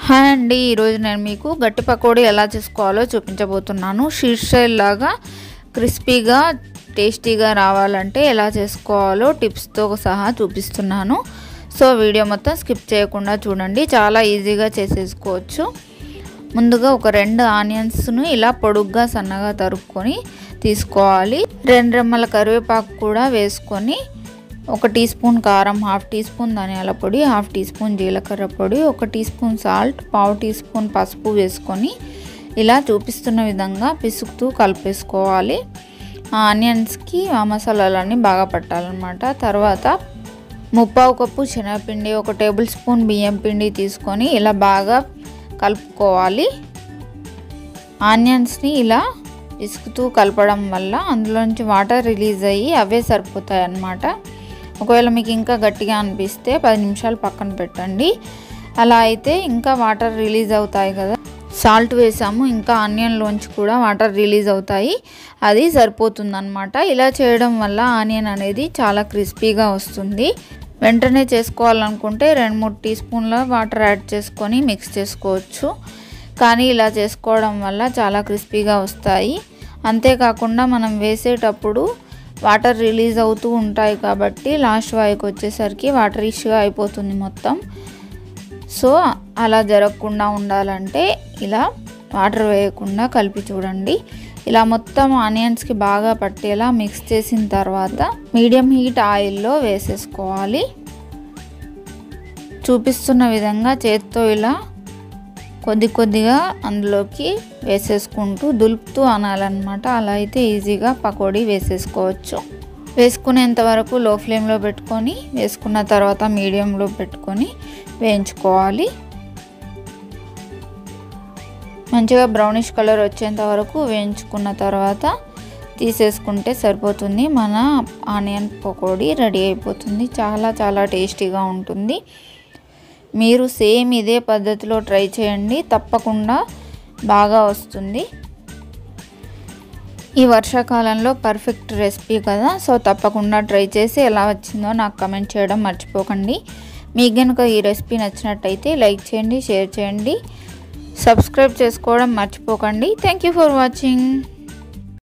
hi అండి ఈరోజు నేను మీకు గట్టి పకోడీ ఎలా చేసుకోవాలో చూపించబోతున్నాను షీర్ లాగా క్రిస్పీగా టేస్టీగా రావాలంటే ఎలా చేసుకోవాలో టిప్స్తో సహా చూపిస్తున్నాను సో వీడియో మొత్తం స్కిప్ చేయకుండా చూడండి చాలా ఈజీగా చేసేసుకోవచ్చు ముందుగా ఒక రెండు ఆనియన్స్ను ఇలా పొడుగ్గా సన్నగా తరుక్కొని తీసుకోవాలి రెండు రెమ్మల కరివేపాకు కూడా వేసుకొని ఒక టీ స్పూన్ కారం హాఫ్ టీ స్పూన్ ధనియాల పొడి హాఫ్ టీ స్పూన్ జీలకర్ర పొడి ఒక టీ స్పూన్ సాల్ట్ పావు టీ స్పూన్ పసుపు వేసుకొని ఇలా చూపిస్తున్న విధంగా పిసుకుతూ కలిపేసుకోవాలి ఆనియన్స్కి ఆ మసాలాలన్నీ బాగా పట్టాలన్నమాట తర్వాత ముప్పావు కప్పు శనగపిండి ఒక టేబుల్ స్పూన్ బియ్యం పిండి తీసుకొని ఇలా బాగా కలుపుకోవాలి ఆనియన్స్ని ఇలా ఇసుకుతూ కలపడం వల్ల అందులోంచి వాటర్ రిలీజ్ అయ్యి అవే సరిపోతాయి అన్నమాట ఒకవేళ మీకు ఇంకా గట్టిగా అనిపిస్తే పది నిమిషాలు పక్కన పెట్టండి అలా అయితే ఇంకా వాటర్ రిలీజ్ అవుతాయి కదా సాల్ట్ వేసాము ఇంకా ఆనియన్లోంచి కూడా వాటర్ రిలీజ్ అవుతాయి అది సరిపోతుందన్నమాట ఇలా చేయడం వల్ల ఆనియన్ అనేది చాలా క్రిస్పీగా వస్తుంది వెంటనే చేసుకోవాలనుకుంటే రెండు మూడు టీ స్పూన్ల వాటర్ యాడ్ చేసుకొని మిక్స్ చేసుకోవచ్చు కానీ ఇలా చేసుకోవడం వల్ల చాలా క్రిస్పీగా వస్తాయి అంతేకాకుండా మనం వేసేటప్పుడు వాటర్ రిలీజ్ అవుతూ ఉంటాయి కాబట్టి లాస్ట్ వాయికి వచ్చేసరికి వాటర్ ఇష్యూగా అయిపోతుంది మొత్తం సో అలా జరగకుండా ఉండాలంటే ఇలా వాటర్ వేయకుండా కలిపి చూడండి ఇలా మొత్తం ఆనియన్స్కి బాగా పట్టేలా మిక్స్ చేసిన తర్వాత మీడియం హీట్ ఆయిల్లో వేసేసుకోవాలి చూపిస్తున్న విధంగా చేత్తో ఇలా కొద్ది కొద్దిగా అందులోకి వేసేసుకుంటూ దులుపుతూ అనాలన్నమాట అలా అయితే ఈజీగా పకోడీ వేసేసుకోవచ్చు వేసుకునేంత వరకు లో ఫ్లేమ్లో పెట్టుకొని వేసుకున్న తర్వాత మీడియంలో పెట్టుకొని వేయించుకోవాలి మంచిగా బ్రౌనిష్ కలర్ వచ్చేంత వరకు వేయించుకున్న తర్వాత తీసేసుకుంటే సరిపోతుంది మన ఆనియన్ పకోడీ రెడీ అయిపోతుంది చాలా చాలా టేస్టీగా ఉంటుంది మీరు సేమ్ ఇదే పద్ధతిలో ట్రై చేయండి తప్పకుండా బాగా వస్తుంది ఈ వర్షాకాలంలో పర్ఫెక్ట్ రెసిపీ కదా సో తప్పకుండా ట్రై చేసి ఎలా వచ్చిందో నాకు కమెంట్ చేయడం మర్చిపోకండి మీకు కనుక ఈ రెసిపీ నచ్చినట్టయితే లైక్ చేయండి షేర్ చేయండి సబ్స్క్రైబ్ చేసుకోవడం మర్చిపోకండి థ్యాంక్ యూ ఫర్ వాచింగ్